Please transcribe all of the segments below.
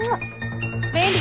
వేయండి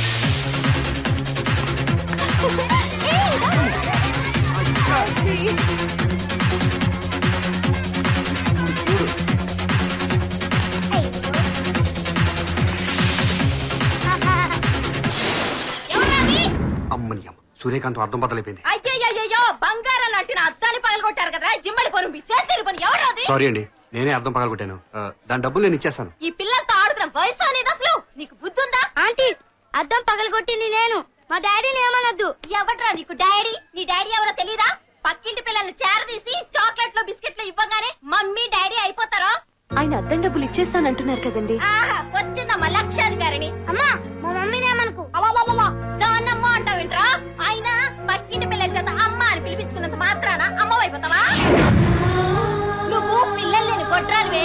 అమ్మని అమ్మ సూర్యకాంతం అర్థం బద్దలైపోయింది అయ్యయ్యో బంగారం లాంటి నా అద్దాన్ని పగలగొట్టారు కదా జిమ్మడి పొరుగు మీ చేతి పని ఎవరది సారీ అండి నేనే అర్థం పగలగొట్టాను ఆ, దాని డబ్బులు నేను ఇచ్చేస్తాను ఈ పిల్లలతో ఆడుకున్న వయసు అనేది అసలు నీకు బుద్ధి ఉందా ఆంటీ అద్దం పగలగొట్టింది నేను మా డాడీని ఏమనొద్దు ఎవట్రా నీకు డాడీ నీ డాడీ ఎవరో తెలీదా పక్కింటి పిల్లల్ని చేరదీసి చాక్లెట్లు బిస్కెట్లు ఇవ్వగానే మమ్మీ డాడీ అయిపోతారా ఆయన అద్దం డబ్బులు ఇచ్చేస్తానంటున్నారు కదండి ఆహా వచ్చిందమ్మా లక్షాధికారిని అమ్మా మా మమ్మీని ఏమనుకు అలలలల, దాన్నమ్మ అంటావేంట్రా ఆయన పక్కింటి పిల్లల చేత అమ్మ అని పిలిపించుకున్నంత మాత్రాన అమ్మ అయిపోతావా నువ్వు పిల్లలు లేని గొడ్రాలివే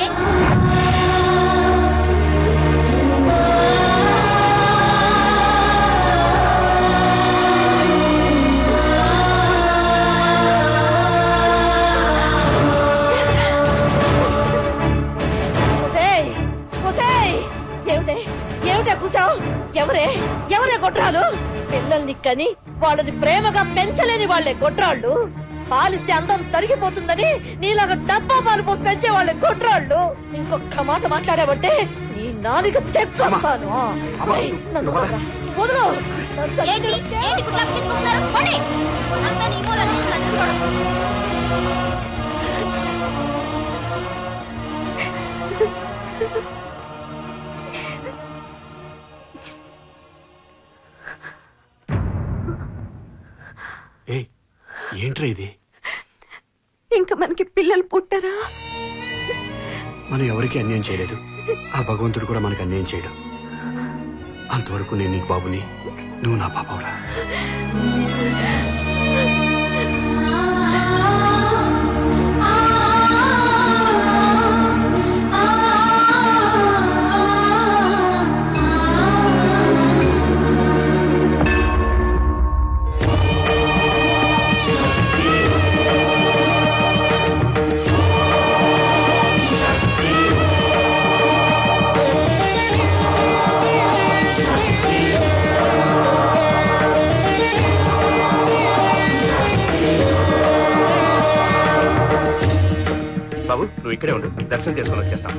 ఒసేయ్, ఒసేయ్, ఏమిటే ఏమిటే కూర్చావు ఎవరే ఎవరే గొడ్రాలు పిల్లల్ని కని వాళ్ళని ప్రేమగా పెంచలేని వాళ్ళే గొడ్రాళ్ళు పాలిస్తే అందం తరిగిపోతుందని నీలాగా డబ్బా పాలు పోసి పెంచే వాళ్ళే గొడ్రాళ్ళు ఇంకొక మాట మాట్లాడావంటే నీ నాలుక చెక్కొస్తాను అమ్మా, ఏయ్, నన్ను నువ్వు వదలరా. వదలు నన్ను ఏంటి చంపితే- ఏంటి గుడ్లప్పకి చూస్తున్నారు పోనీ. అంతా నీ మూల నీ చచ్చిపోవడం ఏ ఏంట్రా ఇది ఇంకా మనకి పిల్లలు పుట్టరా మనం ఎవరికి అన్యాయం చేయలేదు ఆ భగవంతుడు కూడా మనకు అన్యాయం చేయడు అంతవరకు నేను నీకు బాబుని నువ్వు నా పాపవురా బాబు నువ్వు ఇక్కడే ఉండు దర్శనం చేసుకొని వచ్చేస్తాం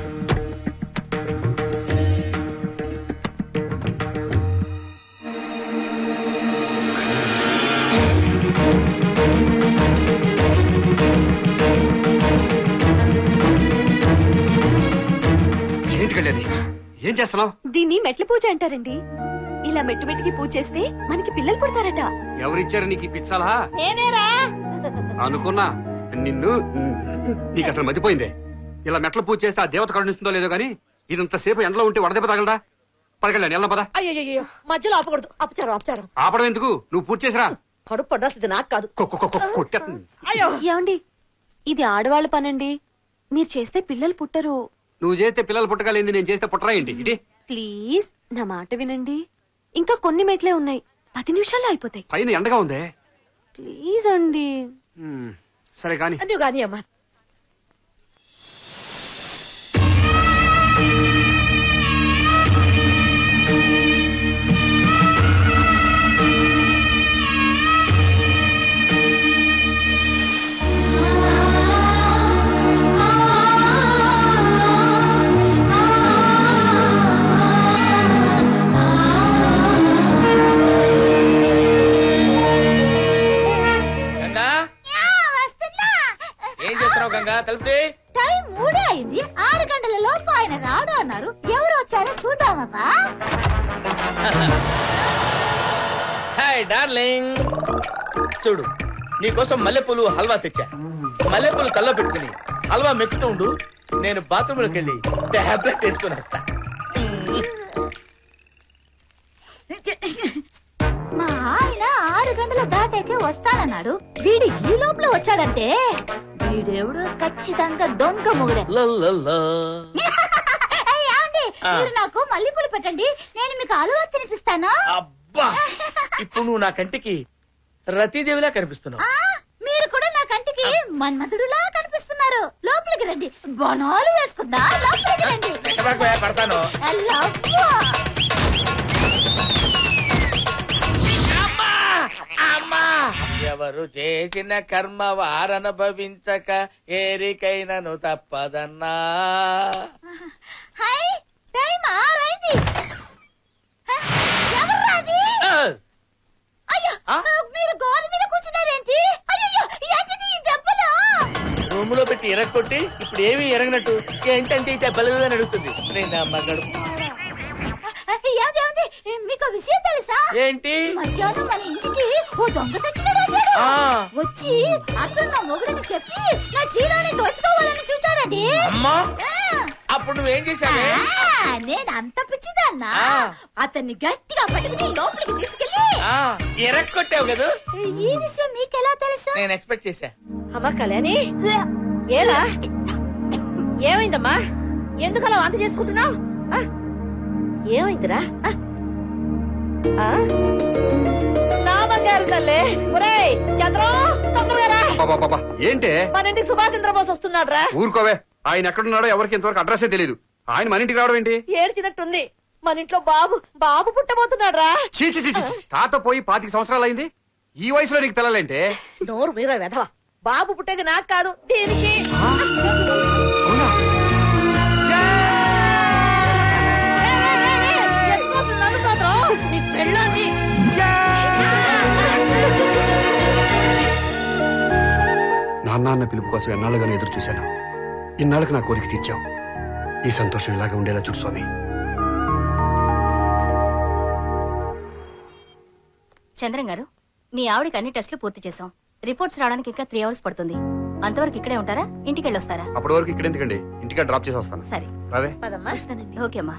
ఏంటి కళ్యాణి ఏం చేస్తున్నావు దీన్ని మెట్ల పూజ అంటారండి ఇలా మెట్టు మెట్టుకి పూజ చేస్తే మనకి పిల్లలు పుడతారట ఎవరిచ్చారు నీకు ఈ పిచ్చాలా నేనేరా అనుకున్నా నిన్ను నీకు అసలు మతిపోయిందే ఇలా మెట్ల పూజ చేస్తే ఆ దేవత కరుణిస్తుందో లేదో గానీ ఇదంతసేపు ఎండలో ఉంటే వడదెబ్బ తగలదా పదకెళ్ళాను ఎలా పద అయ్యో మధ్యలో ఆపకూడదు అపచారం అపచారం ఆపడం ఎందుకు నువ్వు పూజ చేసిరా కడుపు పడాల్సింది నాకు కాదు కొ- కొ- కొ- కొట్టేస్తుంది. అయ్యో ఏమండి ఇది ఆడవాళ్ళ పనండి మీరు చేస్తే పిల్లలు పుట్టరు నువ్వు చేస్తే పిల్లలు పుట్టగలింది నేను చేస్తే పుట్టరా ఏంటి ఇది ప్లీజ్ నా మాట వినండి ఇంకా కొన్ని మెట్లే ఉన్నాయి పది నిమిషాల్లో అయిపోతాయి పైన ఎండగా ఉందే ప్లీజ్ అండి హ్మ్, సరే కానీ నువ్వు కానీ అమ్మా గంగా ఏం చేస్తున్నావు గంగా తలుపుతే టైం మూడే అయింది ఆరు గంటల లోపు ఆయన రాడు అన్నారు ఎవరు వచ్చారో చూద్దామమ్మా హాయ్ డార్లింగ్ చూడు నీకోసం మల్లెపూలు హల్వా తెచ్చా మల్లెపూలు కల్లో పెట్టుకుని హల్వా మెక్కుతూ ఉండు నేను బాత్రూమ్ లోకి వెళ్ళి టాబ్లెట్ వేసుకుని వస్తా మా ఆయన ఆరు గంటల దాటాకే వస్తానన్నాడు వీడు ఈ లోపల వచ్చాడంటే వీడెవడో ఖచ్చితంగా దొంగ మొగుడే లల్లల్లా. ఏయ్, ఏమండి? ఆ. మీరు నాకు మల్లెపూలు పెట్టండి నేను మీకు అలవా తినిపిస్తాను అబ్బా ఇప్పుడు నువ్వు నా కంటికి రతీదేవిలా కనిపిస్తున్నావు ఆ, మీరు కూడా నా కంటికి మన్మధుడులా కనిపిస్తున్నారు లోపలికి రండి బొనాలు వేసుకుందా లోపలికి రండి ఎక్కడాకు పడతాను లవ్వా. ఎవరు చేసిన కర్మ వారనుభవించక ఏరికైనను తప్పదన్నా హై టైం ఆరైంది హ, ఎవర్రా అది? ఆ, అయ్యో ఆ? మీరు గోడ మీద కూర్చున్నారేంటి అయ్యో ఏంటిది ఈ దెబ్బలు రూమ్ లో పెట్టి ఎరగొట్టి ఇప్పుడు ఏమీ ఎరగనట్టు ఏంటంటే ఈ దెబ్బలు అని అడుగుతుంది నేను అమ్మగడు ఏమిటి మీకు విషయం తెలుసా ఏంటి మధ్యాహ్నం మన ఇంటికి ఓ దొంగ తెచ్చినాడు వచ్చాడు ఆ. వచ్చి అతను నా మొగుడని చెప్పి నా చీరని దోచుకోవాలని చూచాడండి అమ్మా ఆ, అప్పుడు నువ్వేం చేశావే ఆ, నేను అంత పిచ్చిదన్నా ఆ. అతన్ని గట్టిగా పట్టుకుని లోపలికి తీసుకెళ్ళి ఆ, ఎరగొట్టావు కదా ఈ విషయం మీకెలా తెలుసు నేను ఎక్స్పెక్ట్ చేశా అమ్మా కళ్యాణి ఏరా ఏమైందమ్మా ఎందుకు అలా వాంతి చేసుకుంటున్నావు ఏమైందిరా ఆ? ఆ? నా బంగారు తల్లే ఒరేయ్ చంద్రం తొందరగా రా బాబా బాబా ఏంటే మన ఇంటికి సుభాష్ చంద్రబోస్ వస్తున్నాడు రా ఊరుకోవే ఆయన ఎక్కడున్నాడో ఎవరికి ఇంతవరకు అడ్రస్సే తెలియదు ఆయన మన ఇంటికి రావడం ఏంటి ఏడ్చినట్టుంది మన ఇంట్లో బాబు బాబు పుట్టబోతున్నాడు రా చీ చీ, చీ, చీ, చీ. తాత పోయి పాతిక సంవత్సరాలు అయింది ఈ వయసులో నీకు పిల్లలేంటే నోరు మీర వెధవ బాబు పుట్టేది నాకు కాదు దీనికి అవునా? ఎందుకు నన్ను మాత్రం నీ పెళ్ళాన్ని నాన్న అన్న పిలుపు కోసం ఎన్నాళ్ళుగానే ఎదురు చూశాను ఇన్నాళ్ళకి నా కోరిక తీర్చావు ఈ సంతోషం ఇలాగే ఉండేలా చూడు స్వామి చంద్రం గారు మీ ఆవిడకి అన్ని టెస్టులు పూర్తి చేశాం రిపోర్ట్స్ రావడానికి ఇంకా త్రీ అవర్స్ పడుతుంది అంతవరకు ఇక్కడే ఉంటారా ఇంటికి వెళ్ళొస్తారా అప్పటి వరకు ఇక్కడ ఎందుకండి ఇంటికి డ్రాప్ చేసి వస్తాను సరే రావే పదమ్మా ఓకే అమ్మా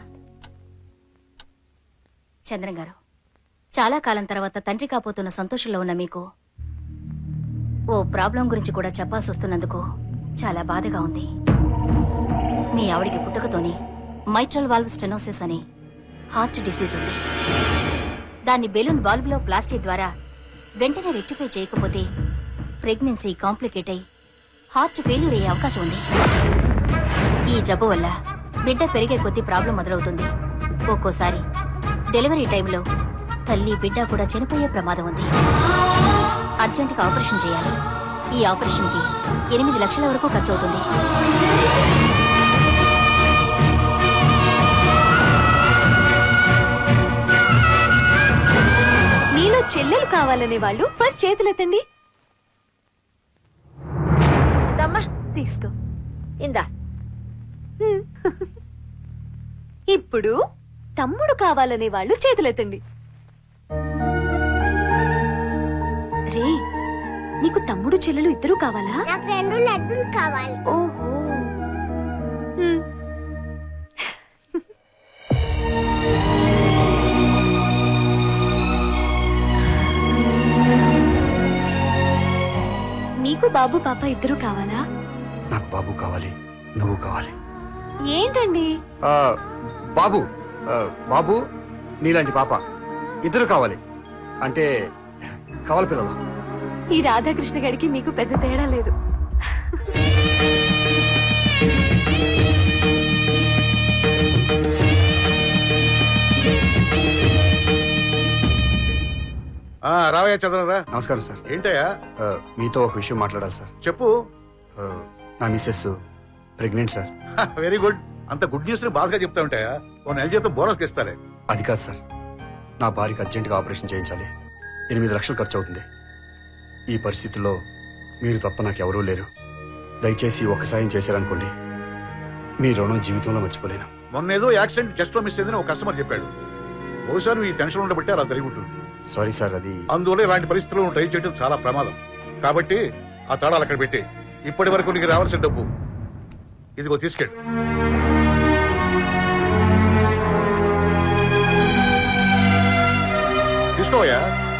చంద్రం గారు చాలా కాలం తర్వాత తండ్రి కాపోతున్న సంతోషంలో ఉన్న మీకు ఓ ప్రాబ్లం గురించి కూడా చెప్పాల్సి వస్తున్నందుకు చాలా బాధగా ఉంది మీ ఆవిడికి పుట్టుకతోనే మైట్రల్ వాల్వ్ స్టెనోసిస్ అని హార్ట్ డిసీజ్ ఉంది దాన్ని బెలూన్ వాల్వ్ లో ప్లాస్టిక్ ద్వారా వెంటనే రెక్టిఫై చేయకపోతే ప్రెగ్నెన్సీ కాంప్లికేట్ అయి హార్ట్ ఫెయిల్యూర్ అయ్యే అవకాశం ఉంది ఈ జబ్బు వల్ల బిడ్డ పెరిగే కొద్దీ ప్రాబ్లం మొదలవుతుంది ఒక్కోసారి డెలివరీ టైంలో తల్లి బిడ్డ కూడా చనిపోయే ప్రమాదం ఉంది అర్జెంటుగా ఆపరేషన్ చేయాలి ఈ ఆపరేషన్ కి ఎనిమిది లక్షల వరకు ఖర్చు అవుతుంది మీలో చెల్లెలు కావాలనే వాళ్ళు ఫస్ట్ చేతులెత్తండి ఇదమ్మా తీసుకో ఇందా హ్మ్. ఇప్పుడు తమ్ముడు కావాలనే వాళ్ళు చేతులెత్తండి రే నీకు తమ్ముడు చెల్లెలు ఇద్దరూ కావాలా నాకు రెండు లడ్డూలు కావాలి ఓహో హ్మ్. నీకు బాబు పాప ఇద్దరు కావాలా నాకు బాబు కావాలి నువ్వు కావాలి ఏంటండి ఆ, బాబు ఆ, బాబు నీలాంటి పాప ఇద్దరు కావాలి అంటే కావాలి పిల్లలు ఈ రాధాకృష్ణ గడికి మీకు పెద్ద తేడా లేదు ఆ రావయ్య చదవరా నమస్కారం సార్ ఏంటయ్యా ఆ, మీతో ఒక విషయం మాట్లాడాలి సార్ చెప్పు ఆ, నా missus pregnant sir very good అంత గుడ్ న్యూస్ ని బాగా చెప్తా ఉంటాయా ఓ నెల జీతం బోనస్ ఇస్తారే అది కాదు సార్ నా భార్యకి అర్జెంటుగా ఆపరేషన్ చేయించాలి ఎనిమిది లక్షలు ఖర్చు అవుతుంది ఈ పరిస్థితుల్లో మీరు తప్ప నాకు ఎవరూ లేరు దయచేసి ఒక సాయం చేశారనుకోండి మీ రుణం జీవితంలో మర్చిపోలేను మొన్న ఏదో యాక్సిడెంట్ జస్ట్ లో మిస్ అయిందని ఒక కస్టమర్ చెప్పాడు బహుశా నువ్వు ఈ టెన్షన్ ఉండబట్టి అలా జరిగి ఉంటుంది సారీ సార్ అది అందువల్ల ఇలాంటి పరిస్థితుల్లో నువ్వు ట్రై చేయడం చాలా ప్రమాదం కాబట్టి ఆ తాళాలు అక్కడ పెట్టి ఇప్పటి వరకు నీకు రావాల్సిన డబ్బు ఇదిగో తీసుకెళ్ళు తీసుకోవయ్యా